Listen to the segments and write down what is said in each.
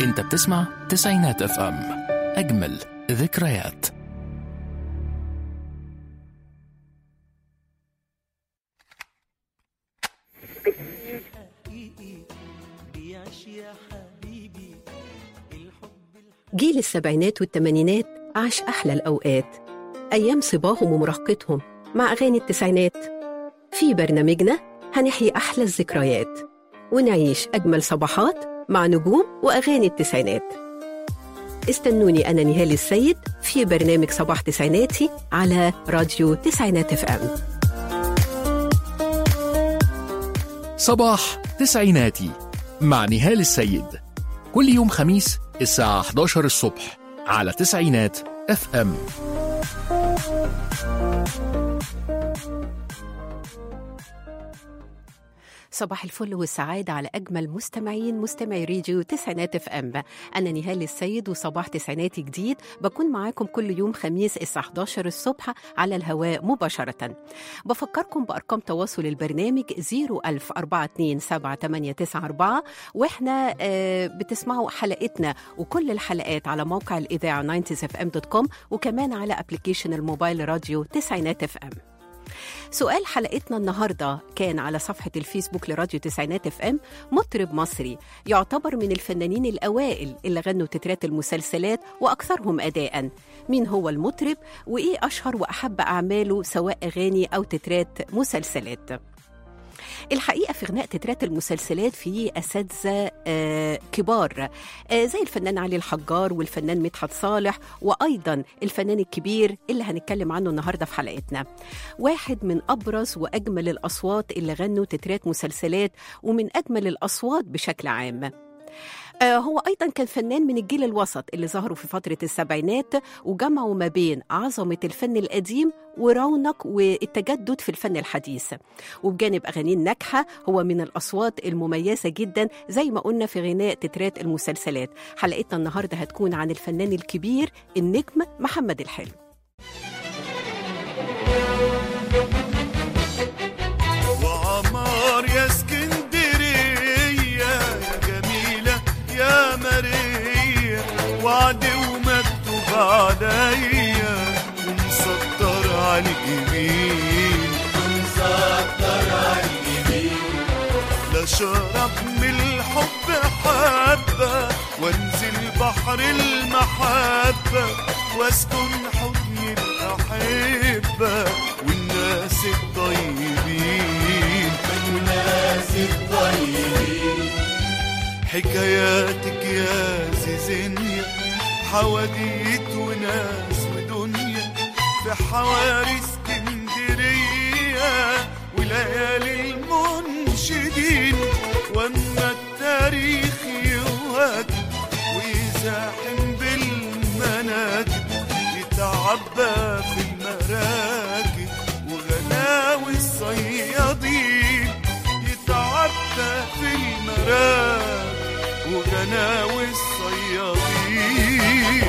انت بتسمع تسعينات اف ام اجمل ذكريات جيل السبعينات والثمانينات عاش أحلى الأوقات أيام صباهم ومراهقتهم مع أغاني التسعينات في برنامجنا هنحيي أحلى الذكريات ونعيش أجمل صباحات مع نجوم وأغاني التسعينات استنوني أنا نهال السيد في برنامج صباح تسعيناتي على راديو تسعينات اف ام صباح تسعيناتي مع نهال السيد كل يوم خميس الساعة 11 الصبح على تسعينات اف ام صباح الفل والسعادة على أجمل مستمعين مستمعي راديو تسعينات اف ام أنا نهال السيد وصباح تسعيناتي جديد بكون معاكم كل يوم خميس الساعة 11 الصبح على الهواء مباشرة بفكركم بأرقام تواصل البرنامج 010427894 وإحنا آه، بتسمعوا حلقتنا وكل الحلقات على موقع الإذاعة 90fm.com وكمان على أبليكيشن الموبايل راديو تسعينات اف ام سؤال حلقتنا النهارده كان على صفحه الفيسبوك لراديو تسعينات اف ام مطرب مصري يعتبر من الفنانين الاوائل اللي غنوا تترات المسلسلات واكثرهم اداء مين هو المطرب وايه اشهر واحب اعماله سواء اغاني او تترات مسلسلات الحقيقه في غناء تترات المسلسلات في اساتذه آه كبار آه زي الفنان علي الحجار والفنان مدحت صالح وايضا الفنان الكبير اللي هنتكلم عنه النهارده في حلقتنا واحد من ابرز واجمل الاصوات اللي غنوا تترات مسلسلات ومن اجمل الاصوات بشكل عام آه، هو ايضا كان فنان من الجيل الوسط اللي ظهروا في فتره السبعينات وجمعوا ما بين عظمه الفن القديم ورونق والتجدد في الفن الحديث وبجانب اغانيه الناجحه هو من الاصوات المميزه جدا زي ما قلنا في غناء تترات المسلسلات حلقتنا النهارده هتكون عن الفنان الكبير النجم محمد الحلو وعمار يا اسكندرية يا جميلة يا ماريا وعد ومكتوب عليا ومسطر على الجميل ومسطر على الجميل لا شرب من الحب حبة وانزل بحر المحبة واسكن حضن الأحبة والناس الطيبين والناس الطيبين حكاياتك يا زيزينيا حواديت وناس ودنيا في حواري اسكندرية وليالي المنشدين واما التاريخ يواكب ويزاحم بالمناكب يتعبى في المراكب وغلاوي الصيادين يتعبى في المراكب وغناوي الصيادين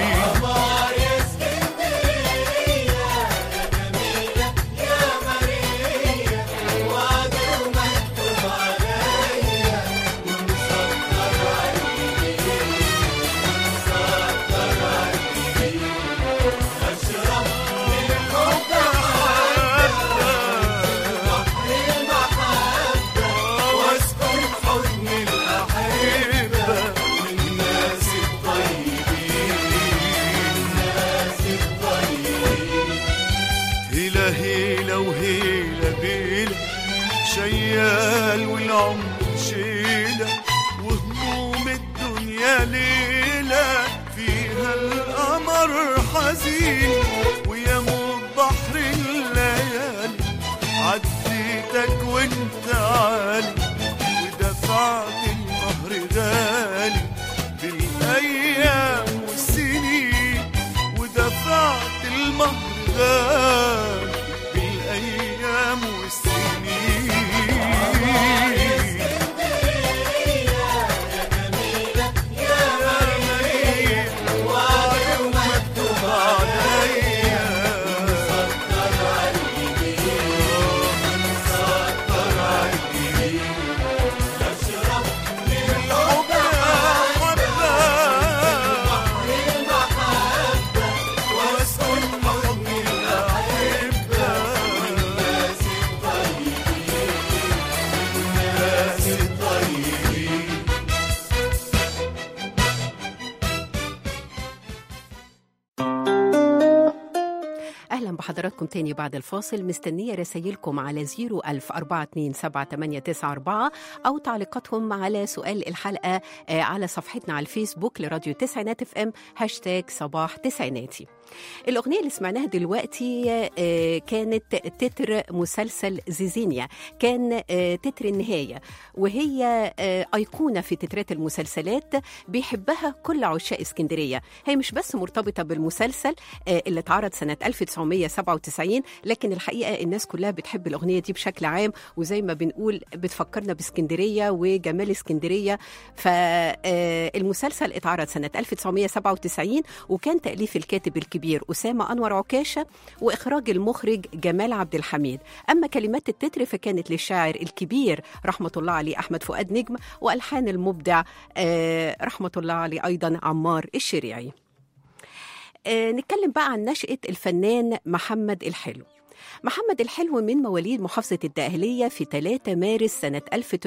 واسكن حضن الأحبة والناس الطيبين الناس الطيبين هيلا هيلا وهيلا بيلا شيال والعمر شيلة وهموم الدنيا ليلة فيها القمر حزين ويموت بحر الليالي عديتك وانت عالي ودفعت المهر غالي بالايام والسنين ودفعت المهر غالي بالايام والسنين وعد ومكتوب عليا مسطر على حضراتكم تاني بعد الفاصل مستنية رسايلكم على 01000 427 أو تعليقاتهم على سؤال الحلقة آه، على صفحتنا على الفيسبوك لراديو تسعينات اف ام هاشتاج صباح تسعيناتي الأغنية اللي سمعناها دلوقتي آه، كانت تتر مسلسل زيزينيا كان آه، تتر النهاية وهي آه، أيقونة في تترات المسلسلات بيحبها كل عشاق اسكندرية هي مش بس مرتبطة بالمسلسل آه، اللي اتعرض سنة 1997 لكن الحقيقة الناس كلها بتحب الأغنية دي بشكل عام وزي ما بنقول بتفكرنا باسكندرية وجمال اسكندرية فالمسلسل اتعرض سنة 1997 وكان تأليف الكاتب الكبير أسامة أنور عكاشة وإخراج المخرج جمال عبد الحميد أما كلمات التتر فكانت للشاعر الكبير رحمة الله عليه أحمد فؤاد نجم وألحان المبدع آه، رحمة الله عليه أيضا عمار الشريعي آه، نتكلم بقى عن نشأة الفنان محمد الحلو محمد الحلو من مواليد محافظة الدقهلية في 3 مارس سنة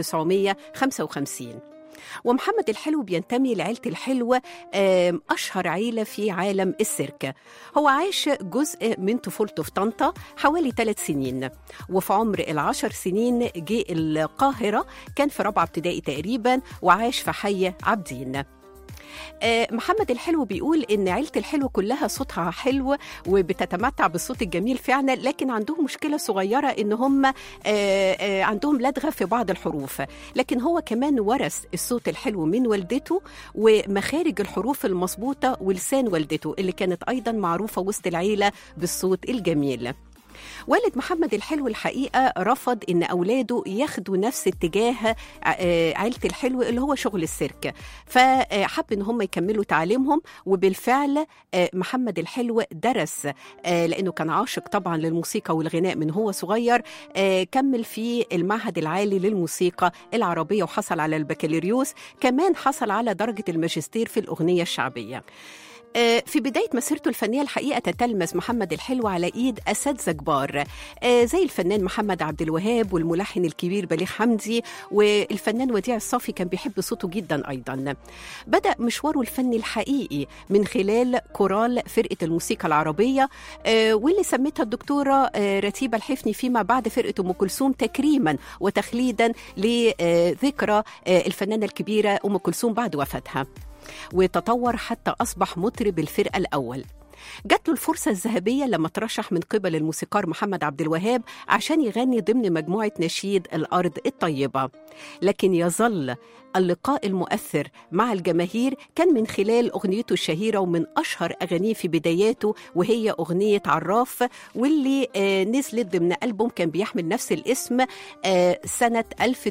1955 ومحمد الحلو بينتمي لعيلة الحلوة آم، أشهر عيلة في عالم السيرك هو عاش جزء من طفولته في طنطا حوالي ثلاث سنين وفي عمر العشر سنين جه القاهرة كان في رابعة ابتدائي تقريبا وعاش في حي عابدين آه، محمد الحلو بيقول ان عيله الحلو كلها صوتها حلو وبتتمتع بالصوت الجميل فعلا لكن عندهم مشكله صغيره ان هم آه، آه، عندهم لدغه في بعض الحروف لكن هو كمان ورث الصوت الحلو من والدته ومخارج الحروف المظبوطه ولسان والدته اللي كانت ايضا معروفه وسط العيله بالصوت الجميل والد محمد الحلو الحقيقة رفض إن أولاده ياخدوا نفس اتجاه آه، عيلة الحلو اللي هو شغل السيرك فحب إن هم يكملوا تعليمهم وبالفعل آه، محمد الحلو درس آه، لأنه كان عاشق طبعا للموسيقى والغناء من هو صغير آه، كمل في المعهد العالي للموسيقى العربية وحصل على البكالوريوس كمان حصل على درجة الماجستير في الأغنية الشعبية آه، في بداية مسيرته الفنية الحقيقة تتلمذ محمد الحلو على إيد أساتذة كبار آه، زي الفنان محمد عبد الوهاب والملحن الكبير بليغ حمدي والفنان وديع الصافي كان بيحب صوته جدا أيضا بدأ مشواره الفني الحقيقي من خلال كورال فرقة الموسيقى العربية آه، واللي سمتها الدكتورة آه، رتيبة الحفني فيما بعد فرقة أم كلثوم تكريما وتخليدا لذكرى آه، الفنانة الكبيرة أم كلثوم بعد وفاتها وتطور حتى أصبح مطرب الفرقة الأول جات له الفرصة الذهبية لما ترشح من قبل الموسيقار محمد عبد الوهاب عشان يغني ضمن مجموعة نشيد الأرض الطيبة لكن يظل اللقاء المؤثر مع الجماهير كان من خلال أغنيته الشهيرة ومن أشهر أغانيه في بداياته وهي أغنية عراف واللي آه، نزلت ضمن ألبوم كان بيحمل نفس الاسم آه، سنة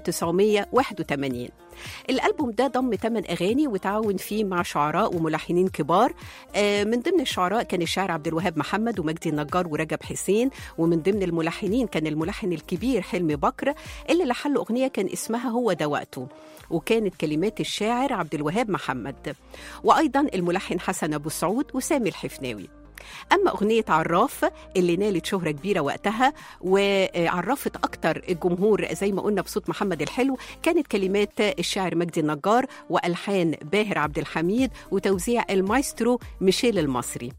1981 الألبوم ده ضم 8 أغاني وتعاون فيه مع شعراء وملحنين كبار آه، من ضمن الشعراء كان الشاعر عبد الوهاب محمد ومجدي النجار ورجب حسين ومن ضمن الملحنين كان الملحن الكبير حلمي بكر اللي لحن له أغنية كان اسمها هو ده وقته وكانت كلمات الشاعر عبد الوهاب محمد وأيضا الملحن حسن أبو سعود وسامي الحفناوي أما أغنية عراف اللي نالت شهرة كبيرة وقتها وعرفت أكتر الجمهور زي ما قلنا بصوت محمد الحلو كانت كلمات الشاعر مجدي النجار وألحان باهر عبد الحميد وتوزيع المايسترو ميشيل المصري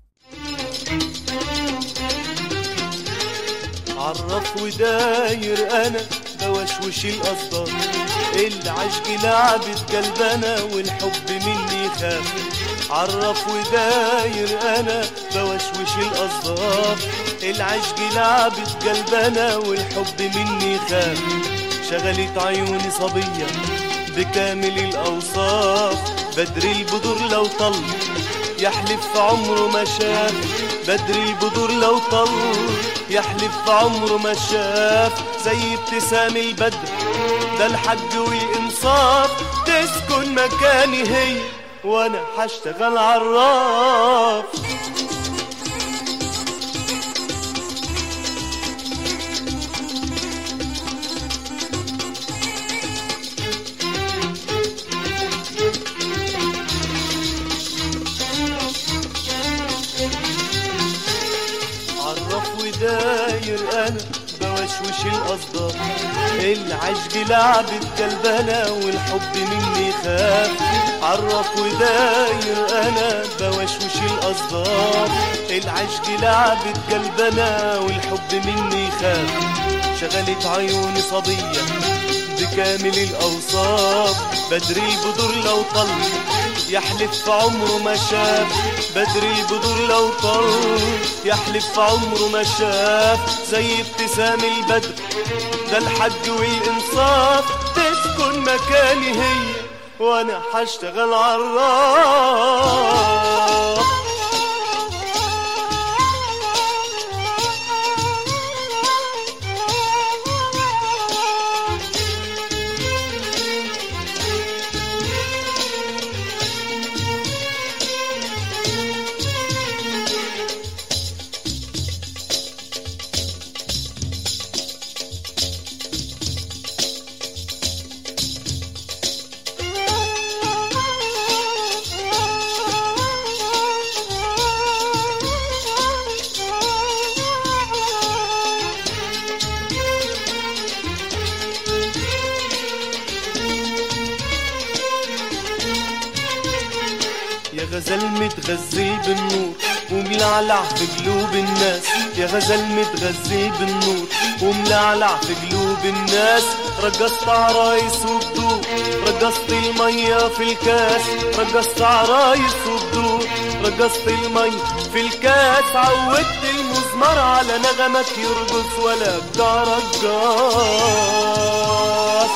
عرف وداير انا بوشوش القصدار العشق لعبت قلبنا والحب مني خاف عرف وداير انا بوشوش القصدار العشق لعبت قلبنا والحب مني خاف شغلت عيوني صبية بكامل الأوصاف بدر البدور لو طل يحلف في عمره ما شاف بدر البدور لو طل يحلف في عمره ما شاف زي ابتسام البدر ده الحج والإنصاف تسكن مكاني هي وأنا هشتغل عراف عرف وداير انا بوشوش القصدار العشق لعبة قلبنا والحب مني خاف عرف وداير انا بوشوش القصدار العشق لعبة قلبنا والحب مني خاف شغلت عيوني صبية بكامل الأوصاف بدر البدور لو طل يحلف في عمره ما شاف بدر البدور لو طل يحلف في عمره ما شاف زي ابتسام البدر ده الحج والإنصاف تسكن مكاني هي وأنا هشتغل عراف يا غزل متغزل بالنور وملعلع في قلوب الناس يا غزل متغزل بالنور وملعلع في قلوب الناس رقصت عرايس وبدور رقصت المية في الكاس رقصت عرايس وبدور رقصت المية في الكاس عودت المزمر على نغمك يرقص ولا بتاع رقاص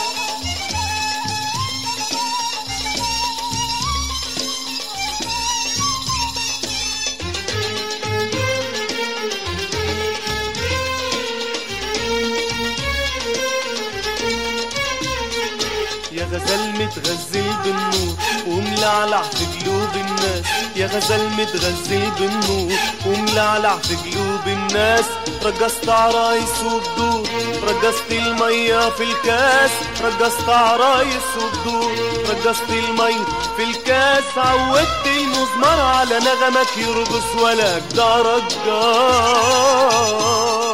يا غزل متغزل بالنور وملعلع في قلوب الناس يا غزل متغزل بالنور وملعلع في قلوب الناس رقصت عرايس وبدور رقصت المية في الكاس رقصت عرايس وبدور رقصت المية في الكاس عودت المزمر على نغمك يرقص ولا أجدع رقاص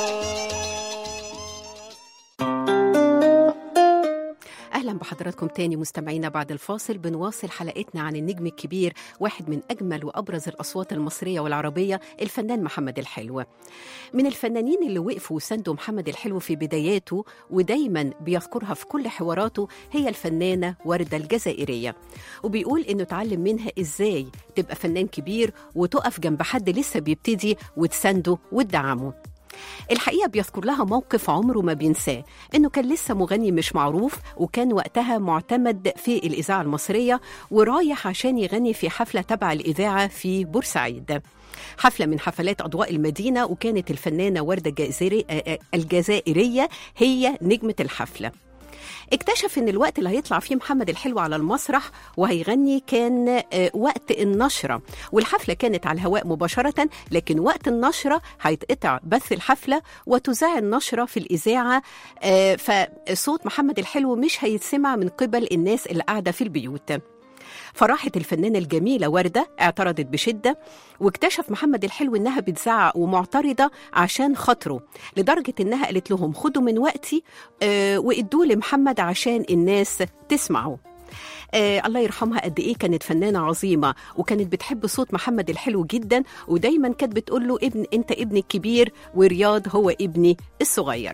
اهلا بحضراتكم تاني مستمعينا بعد الفاصل بنواصل حلقتنا عن النجم الكبير واحد من اجمل وابرز الاصوات المصريه والعربيه الفنان محمد الحلو من الفنانين اللي وقفوا وساندوا محمد الحلو في بداياته ودايما بيذكرها في كل حواراته هي الفنانه ورده الجزائريه وبيقول انه اتعلم منها ازاي تبقى فنان كبير وتقف جنب حد لسه بيبتدي وتسانده وتدعمه الحقيقه بيذكر لها موقف عمره ما بينساه انه كان لسه مغني مش معروف وكان وقتها معتمد في الاذاعه المصريه ورايح عشان يغني في حفله تبع الاذاعه في بورسعيد حفله من حفلات اضواء المدينه وكانت الفنانه ورده الجزائري- آه، آه، الجزائريه هي نجمه الحفله اكتشف ان الوقت اللي هيطلع فيه محمد الحلو على المسرح وهيغني كان آه، وقت النشره والحفله كانت على الهواء مباشره لكن وقت النشره هيتقطع بث الحفله وتذاع النشره في الاذاعه آه، فصوت محمد الحلو مش هيتسمع من قبل الناس اللي قاعده في البيوت فراحت الفنانة الجميلة وردة اعترضت بشدة واكتشف محمد الحلو إنها بتزعق ومعترضة عشان خاطره لدرجة إنها قالت لهم خدوا من وقتي آه وادوا لمحمد عشان الناس تسمعه آه الله يرحمها قد ايه كانت فنانه عظيمه وكانت بتحب صوت محمد الحلو جدا ودايما كانت بتقول له ابن انت ابني الكبير ورياض هو ابني الصغير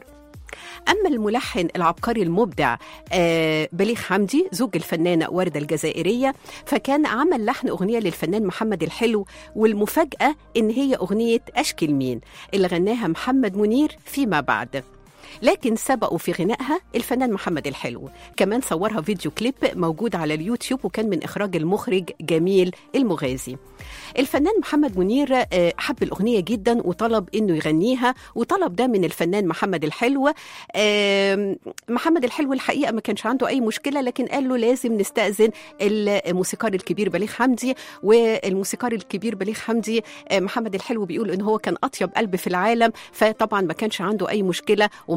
أما الملحن العبقري المبدع آه بليغ حمدي زوج الفنانة وردة الجزائرية فكان عمل لحن أغنية للفنان محمد الحلو والمفاجأة إن هي أغنية أشكي مين اللي غناها محمد منير فيما بعد لكن سبقوا في غنائها الفنان محمد الحلو كمان صورها فيديو كليب موجود على اليوتيوب وكان من إخراج المخرج جميل المغازي الفنان محمد منير آه، حب الأغنية جدا وطلب إنه يغنيها وطلب ده من الفنان محمد الحلو آم، محمد الحلو الحقيقة ما كانش عنده أي مشكلة لكن قال له لازم نستأذن الموسيقار الكبير بليغ حمدي والموسيقار الكبير بليغ حمدي آه، محمد الحلو بيقول إن هو كان أطيب قلب في العالم فطبعا ما كانش عنده أي مشكلة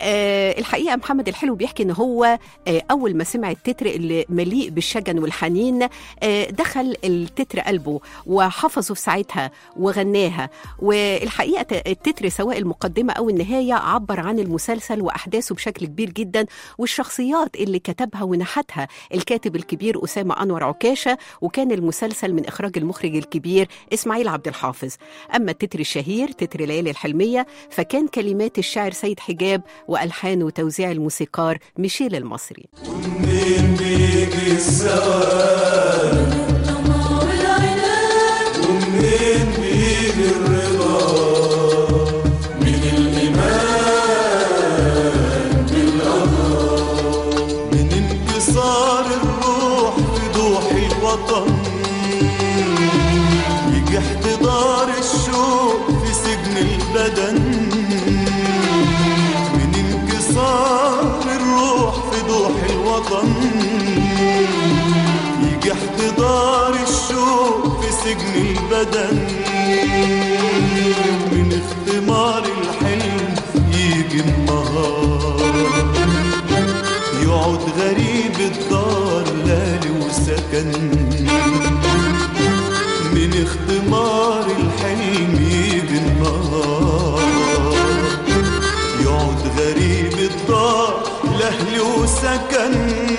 آه الحقيقه محمد الحلو بيحكي ان هو آه اول ما سمع التتر اللي مليء بالشجن والحنين آه دخل التتر قلبه وحفظه في ساعتها وغناها والحقيقه ت- التتر سواء المقدمه او النهايه عبر عن المسلسل واحداثه بشكل كبير جدا والشخصيات اللي كتبها ونحتها الكاتب الكبير اسامه انور عكاشه وكان المسلسل من اخراج المخرج الكبير اسماعيل عبد الحافظ اما التتر الشهير تتر ليالي الحلميه فكان كلمات الشاعر سيد حجاب والحان وتوزيع الموسيقار ميشيل المصري منين بيجي السواد ومنين بيجي الرضا من الإيمان بالقضاء من انكسار الروح في ضوح الوطن يجي احتضار الشوق في سجن البدن من انكسار الروح في ضوح الوطن يجي احتضار الشوق في سجن البدن من اختمار الحلم يجي النهار يقعد غريب الدار لالي وسكن من اختمار الحلم يجي النهار يقعد غريب الدار لأهل وسكن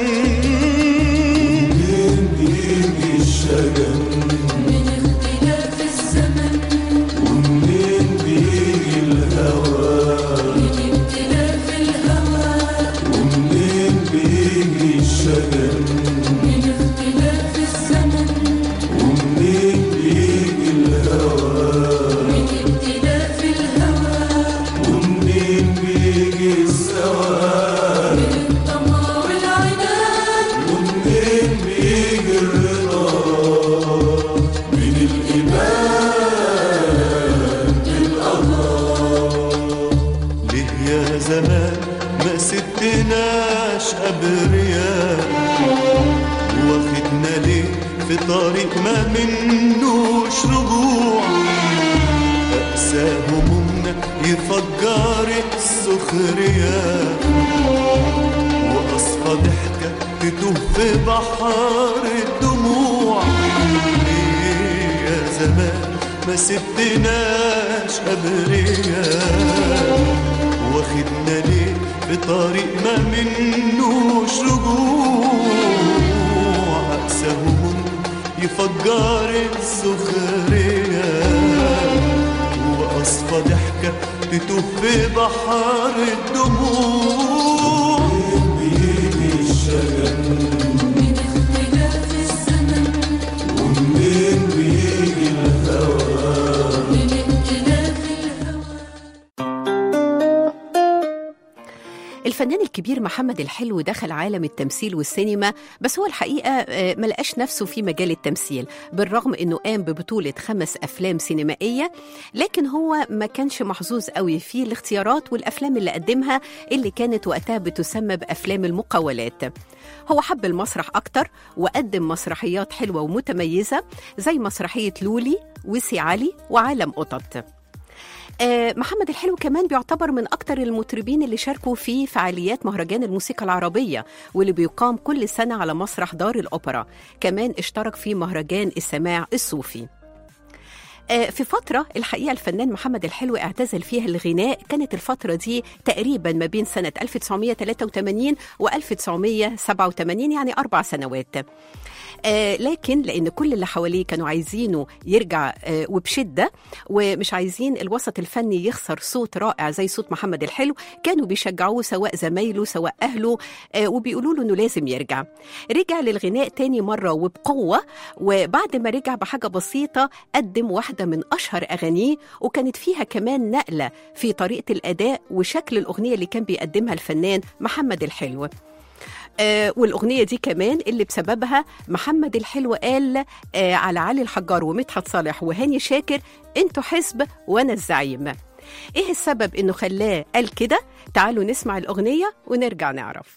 منين بيجي الشجن من اختلاف الزمن ومنين بيجي الهوى من اختلاف الهوى ومنين بيجي الشجن من اختلاف الزمن ومنين بيجي الهوى من اختلاف الهوى ومنين بيجي السواد من الطمع والعناد ومنين بيجي الرضا من الإيمان بالقضاء ليه يا زمان ما سبتناش أبرياء واخدنا ليه في طريق ما منوش رجوع أقسى همومنا يفجر السخرية وأصفى ضحكة تتوه في بحر الدموع ليه يا زمان ما سبتناش أبرياء واخدنا ليه في طريق ما منوش رجوع أقسى هموم يفجر السخرية وأصفى ضحكة تتوه في بحر الدموع بيجي الشجن من اختلاف الزمن ومنين بيجي الهوى من اختلاف الهوى الفنان الكبير محمد الحلو دخل عالم التمثيل والسينما بس هو الحقيقة آه، ما لقاش نفسه في مجال التمثيل بالرغم أنه قام ببطولة خمس أفلام سينمائية لكن هو ما كانش محظوظ قوي في الاختيارات والأفلام اللي قدمها اللي كانت وقتها بتسمى بأفلام المقاولات هو حب المسرح أكتر وقدم مسرحيات حلوة ومتميزة زي مسرحية لولي وسي علي وعالم قطط آه، محمد الحلو كمان بيعتبر من أكتر المطربين اللي شاركوا في فعاليات مهرجان الموسيقى العربية واللي بيقام كل سنة على مسرح دار الأوبرا كمان اشترك في مهرجان السماع الصوفي آه، في فترة الحقيقة الفنان محمد الحلو اعتزل فيها الغناء كانت الفترة دي تقريبا ما بين سنة 1983 و 1987 يعني أربع سنوات آه لكن لان كل اللي حواليه كانوا عايزينه يرجع آه وبشده ومش عايزين الوسط الفني يخسر صوت رائع زي صوت محمد الحلو كانوا بيشجعوه سواء زمايله سواء اهله آه وبيقولوا له انه لازم يرجع رجع للغناء تاني مره وبقوه وبعد ما رجع بحاجه بسيطه قدم واحده من اشهر اغانيه وكانت فيها كمان نقله في طريقه الاداء وشكل الاغنيه اللي كان بيقدمها الفنان محمد الحلو آه والأغنية دي كمان اللي بسببها محمد الحلو قال آه على علي الحجار ومدحت صالح وهاني شاكر انتوا حزب وانا الزعيم ايه السبب انه خلاه قال كده تعالوا نسمع الأغنية ونرجع نعرف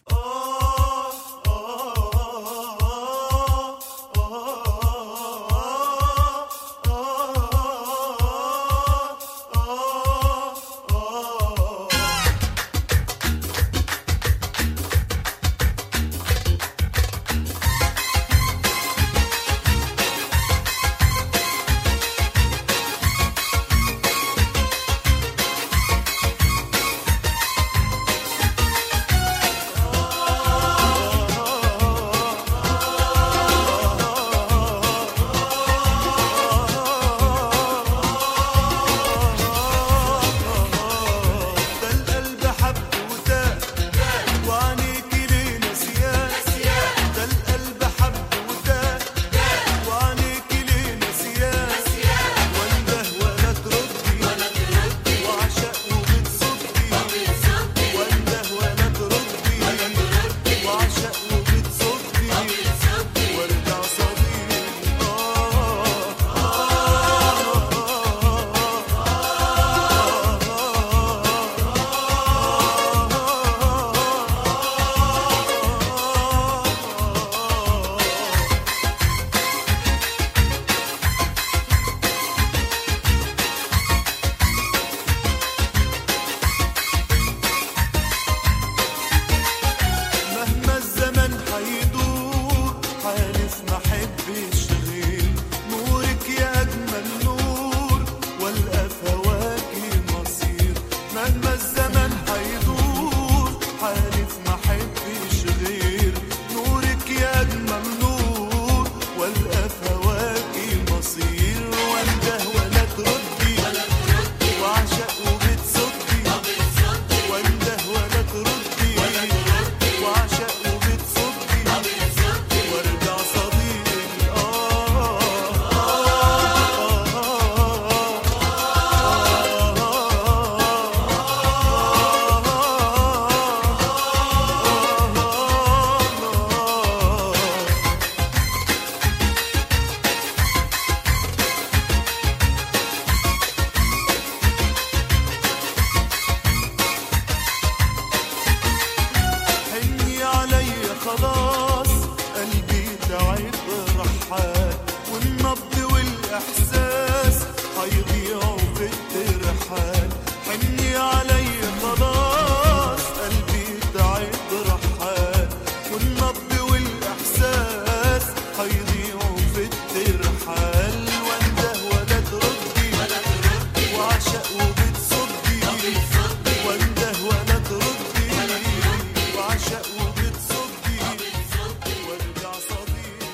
حني علي خلاص قلبي تعب رحال والنبض والإحساس هيضيعوا في الترحال وانده ولا تردي وعشق وبتصدي وانده ولا تردي وعشق وبتصدي وارجع صديق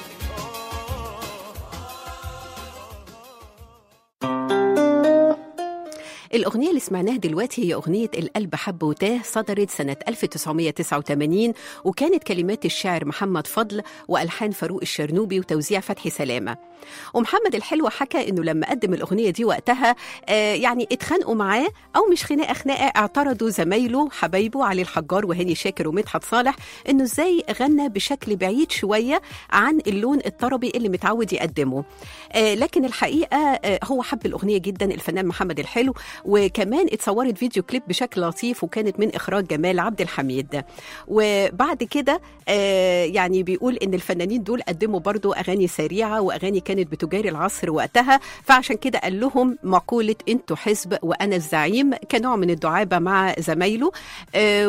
الأغنية اللي سمعناها دلوقتي هي أغنية القلب حب وتاه صدرت سنة 1989 وكانت كلمات الشاعر محمد فضل وألحان فاروق الشرنوبي وتوزيع فتحي سلامة ومحمد الحلو حكى إنه لما قدم الأغنية دي وقتها آه يعني اتخانقوا معاه أو مش خناقة خناقة اعترضوا زمايله حبايبه علي الحجار وهاني شاكر ومدحت صالح إنه إزاي غنى بشكل بعيد شوية عن اللون الطربي اللي متعود يقدمه آه لكن الحقيقة آه هو حب الأغنية جدا الفنان محمد الحلو وكمان اتصورت فيديو كليب بشكل لطيف وكانت من إخراج جمال عبد الحميد وبعد كده آه يعني بيقول إن الفنانين دول قدموا برضو أغاني سريعة وأغاني كانت بتجاري العصر وقتها فعشان كده قال لهم مقولة انتوا حزب وأنا الزعيم كنوع من الدعابة مع زمايله آه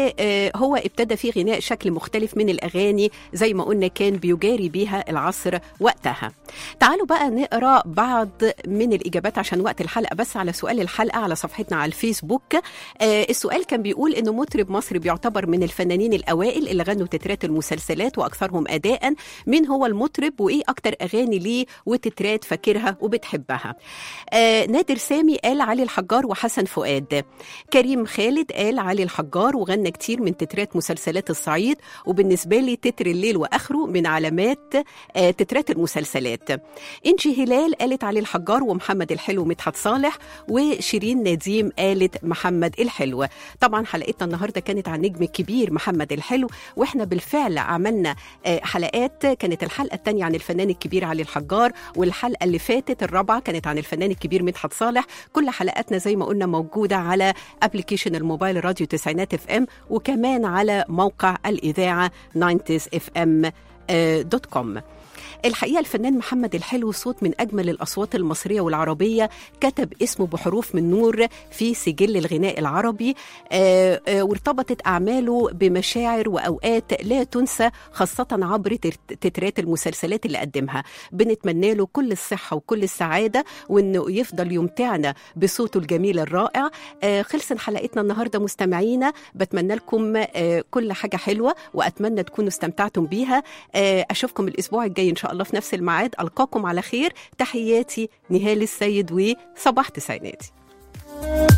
وهو ابتدى في غناء شكل مختلف من الأغاني زي ما قلنا كان بيجاري بيها العصر وقتها تعالوا بقى نقرا بعض من الإجابات عشان وقت الحلقة بس على سؤال الحلقة على صفحتنا على الفيسبوك آه السؤال كان بيقول إنه مطرب مصري بيعتبر من الفنانين الأوائل اللي غنوا تترات المسلسلات وأكثرهم أداء مين هو المطرب وإيه أكتر أغاني ليه وتترات فاكرها وبتحبها آه نادر سامي قال علي الحجار وحسن فؤاد كريم خالد قال علي الحجار وغنى كتير من تترات مسلسلات الصعيد وبالنسبة لي تتر الليل وآخره من علامات آه تترات المسلسلات إنجي هلال قالت علي الحجار ومحمد الحلو ومدحت صالح وشيرين نديم قالت محمد الحلو طبعا حلقتنا النهارده كانت عن النجم الكبير محمد الحلو واحنا بالفعل عملنا آه، حلقات كانت الحلقه الثانيه عن الفنان الكبير علي الحجار والحلقه اللي فاتت الرابعه كانت عن الفنان الكبير مدحت صالح كل حلقاتنا زي ما قلنا موجوده على ابلكيشن الموبايل راديو تسعينات اف ام وكمان على موقع الاذاعه 90 اف ام دوت كوم الحقيقه الفنان محمد الحلو صوت من اجمل الاصوات المصريه والعربيه كتب اسمه بحروف من نور في سجل الغناء العربي آه، آه، وارتبطت اعماله بمشاعر واوقات لا تنسى خاصه عبر تر- تترات المسلسلات اللي قدمها بنتمنى له كل الصحه وكل السعاده وانه يفضل يمتعنا بصوته الجميل الرائع آه، خلصت حلقتنا النهارده مستمعينا بتمنى لكم آه، كل حاجه حلوه واتمنى تكونوا استمتعتم بيها آه، اشوفكم الاسبوع الجاي ان شاء الله في نفس الميعاد القاكم على خير تحياتي نهال السيد وصباح تسعيناتي